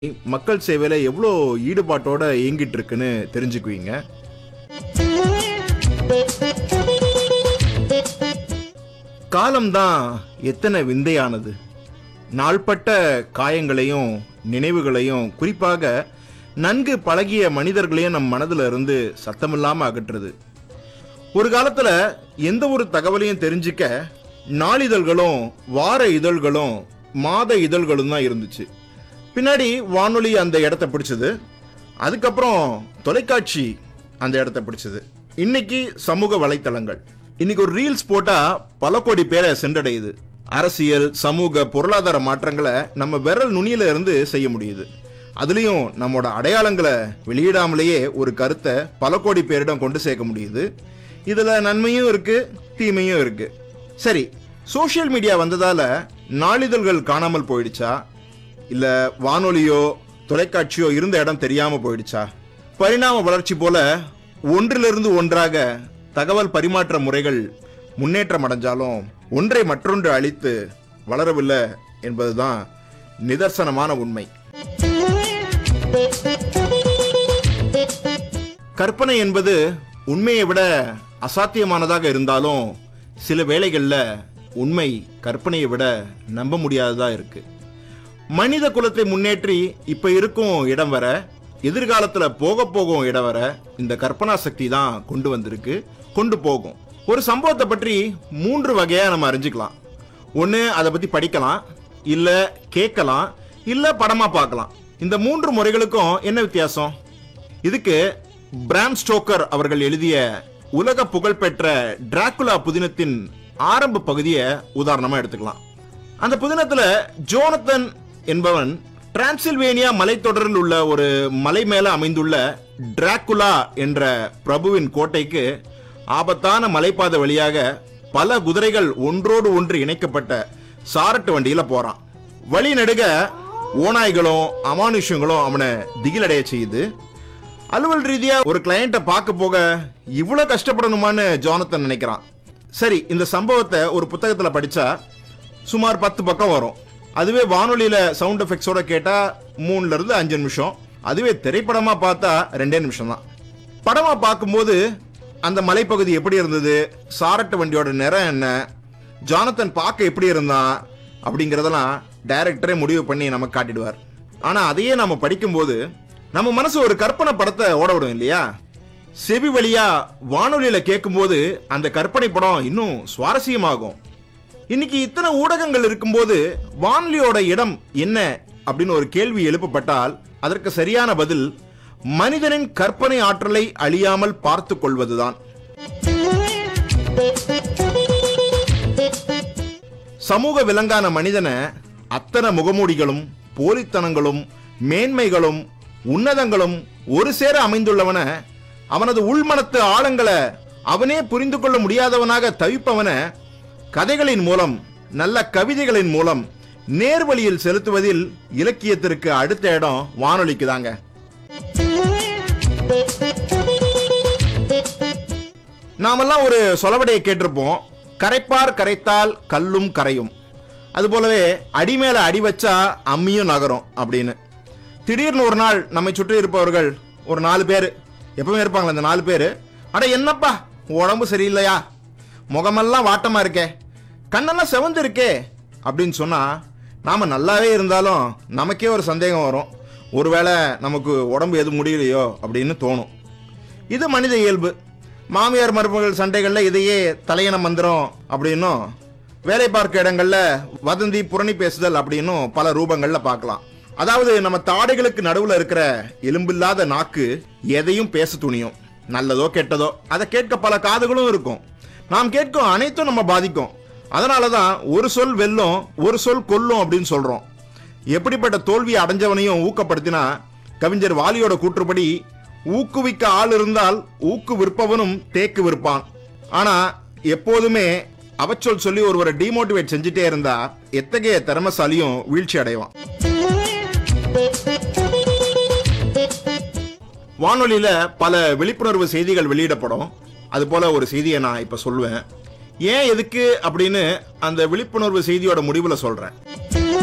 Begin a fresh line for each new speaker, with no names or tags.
மக்கள் சேவையில எவ்வளோ ஈடுபாட்டோட இயங்கிட்டு இருக்குன்னு தெரிஞ்சுக்குவீங்க காலம்தான் எத்தனை விந்தையானது நாள்பட்ட காயங்களையும் நினைவுகளையும் குறிப்பாக நன்கு பழகிய மனிதர்களையும் நம் மனதில் இருந்து சத்தமில்லாம அகற்றுது ஒரு காலத்துல எந்த ஒரு தகவலையும் தெரிஞ்சுக்க நாளிதழ்களும் வார இதழ்களும் மாத இதழ்களும் தான் இருந்துச்சு பின்னாடி வானொலி அந்த இடத்த பிடிச்சது அதுக்கப்புறம் தொலைக்காட்சி அந்த இடத்த பிடிச்சது இன்னைக்கு சமூக வலைத்தளங்கள் இன்னைக்கு ஒரு ரீல்ஸ் போட்டா பல கோடி பேரை சென்றடையுது அரசியல் சமூக பொருளாதார மாற்றங்களை நம்ம விரல் நுனியில இருந்து செய்ய முடியுது அதுலயும் நம்மோட அடையாளங்களை வெளியிடாமலேயே ஒரு கருத்தை பல கோடி பேரிடம் கொண்டு சேர்க்க முடியுது இதுல நன்மையும் இருக்கு தீமையும் இருக்கு சரி சோஷியல் மீடியா வந்ததால நாளிதழ்கள் காணாமல் போயிடுச்சா இல்ல வானொலியோ தொலைக்காட்சியோ இருந்த இடம் தெரியாம போயிடுச்சா பரிணாம வளர்ச்சி போல ஒன்றிலிருந்து ஒன்றாக தகவல் பரிமாற்ற முறைகள் முன்னேற்றம் அடைஞ்சாலும் ஒன்றை மற்றொன்று அழித்து வளரவில்லை என்பதுதான் நிதர்சனமான உண்மை கற்பனை என்பது உண்மையை விட அசாத்தியமானதாக இருந்தாலும் சில வேளைகள்ல உண்மை கற்பனையை விட நம்ப முடியாததா இருக்கு மனித குலத்தை முன்னேற்றி இப்ப இருக்கும் இடம் வர எதிர்காலத்துல போக போகும் இடம் வர இந்த கற்பனா சக்தி தான் கொண்டு வந்திருக்கு கொண்டு போகும் ஒரு சம்பவத்தை பற்றி மூன்று வகையா நம்ம அறிஞ்சுக்கலாம் ஒன்று அதை பத்தி படிக்கலாம் இல்ல கேட்கலாம் இல்ல படமா பார்க்கலாம் இந்த மூன்று முறைகளுக்கும் என்ன வித்தியாசம் இதுக்கு பிராம் ஸ்டோக்கர் அவர்கள் எழுதிய உலக புகழ்பெற்ற டிராகுலா புதினத்தின் ஆரம்ப பகுதியை உதாரணமா எடுத்துக்கலாம் அந்த புதினத்துல ஜோனத்தன் என்பவன் டிரான்சில்வேனியா மலைத்தொடரில் உள்ள ஒரு மலை மேல அமைந்துள்ள டிராகுலா என்ற பிரபுவின் கோட்டைக்கு ஆபத்தான மலைப்பாதை வழியாக பல குதிரைகள் ஒன்றோடு ஒன்று இணைக்கப்பட்ட சாரட்டு வண்டியில போறான் வழி நெடுக ஓநாய்களும் அமானுஷங்களும் அவனை திகிலடைய செய்யுது அலுவல் ரீதியா ஒரு கிளையண்ட்டை பார்க்க போக இவ்வளவு கஷ்டப்படணுமான்னு ஜானத்தன் நினைக்கிறான் சரி இந்த சம்பவத்தை ஒரு புத்தகத்துல படிச்சா சுமார் பத்து பக்கம் வரும் அதுவே வானொலியில சவுண்ட் எஃபெக்ட்ஸோட கேட்டா மூணுல இருந்து அஞ்சு நிமிஷம் அதுவே திரைப்படமா பார்த்தா ரெண்டே நிமிஷம் தான் படமா பார்க்கும்போது அந்த மலைப்பகுதி எப்படி இருந்தது சாரட்டு வண்டியோட நிறம் என்ன ஜானத்தன் பார்க்க எப்படி இருந்தான் அப்படிங்கறதெல்லாம் டைரக்டரே முடிவு பண்ணி நமக்கு காட்டிடுவார் ஆனா அதையே நாம படிக்கும்போது நம்ம மனசு ஒரு கற்பனை படத்தை ஓட விடும் இல்லையா செவி வழியா வானொலியில கேட்கும்போது அந்த கற்பனை படம் இன்னும் சுவாரஸ்யமாகும் இன்னைக்கு இத்தனை ஊடகங்கள் இருக்கும்போது வானொலியோட இடம் என்ன அப்படின்னு ஒரு கேள்வி எழுப்பப்பட்டால் அதற்கு சரியான பதில் மனிதனின் கற்பனை ஆற்றலை அழியாமல் பார்த்துக் கொள்வதுதான் சமூக விலங்கான மனிதனை அத்தனை முகமூடிகளும் போலித்தனங்களும் மேன்மைகளும் உன்னதங்களும் ஒரு சேர அமைந்துள்ளவன அவனது உள்மனத்து ஆழங்களை அவனே புரிந்து கொள்ள முடியாதவனாக தவிப்பவன கதைகளின் மூலம் நல்ல கவிதைகளின் மூலம் நேர்வழியில் செலுத்துவதில் இலக்கியத்திற்கு அடுத்த இடம் வானொலிக்கு தாங்க நாமெல்லாம் ஒரு சொலவடையை கேட்டிருப்போம் கரைப்பார் கரைத்தால் கல்லும் கரையும் அதுபோலவே அடி மேல அடி வச்சா அம்மியும் நகரும் அப்படின்னு திடீர்னு ஒரு நாள் நம்மை சுற்றி இருப்பவர்கள் ஒரு நாலு பேர் எப்பவுமே இருப்பாங்களே அந்த நாலு பேர் அட என்னப்பா உடம்பு சரியில்லையா முகமெல்லாம் வாட்டமா இருக்கே கண்ணெல்லாம் செவந்து இருக்கே அப்படின்னு சொன்னா நாம நல்லாவே இருந்தாலும் நமக்கே ஒரு சந்தேகம் வரும் ஒருவேளை நமக்கு உடம்பு எதுவும் முடியலையோ அப்படின்னு தோணும் இது மனித இயல்பு மாமியார் மருமகள் சண்டைகள்ல இதையே தலையண மந்திரம் அப்படின்னும் வேலை பார்க்க இடங்கள்ல வதந்தி புரணி பேசுதல் அப்படின்னும் பல ரூபங்கள்ல பார்க்கலாம் அதாவது நம்ம தாடைகளுக்கு நடுவுல இருக்கிற எலும்பில்லாத நாக்கு எதையும் பேச துணியும் நல்லதோ கெட்டதோ அதை கேட்க பல காதுகளும் இருக்கும் நாம் கேட்கும் அனைத்தும் நம்ம பாதிக்கும் அதனாலதான் ஒரு சொல் வெல்லும் ஒரு சொல் கொல்லும் அப்படின்னு சொல்றோம் எப்படிப்பட்ட தோல்வியை அடைஞ்சவனையும் ஊக்கப்படுத்தினா கவிஞர் வாலியோட கூற்றுப்படி ஊக்குவிக்க ஆள் இருந்தால் ஊக்கு விற்பவனும் தேக்கு விற்பான் ஆனா எப்போதுமே அவச்சொல் சொல்லி ஒருவரை டிமோட்டிவேட் செஞ்சுட்டே இருந்தா எத்தகைய திறமசாலியும் வீழ்ச்சி அடைவான் வானொலியில பல விழிப்புணர்வு செய்திகள் வெளியிடப்படும் அது போல ஒரு செய்தியை நான் இப்ப சொல்லுவேன் ஏன் எதுக்கு அப்படின்னு அந்த விழிப்புணர்வு செய்தியோட முடிவுல சொல்றேன்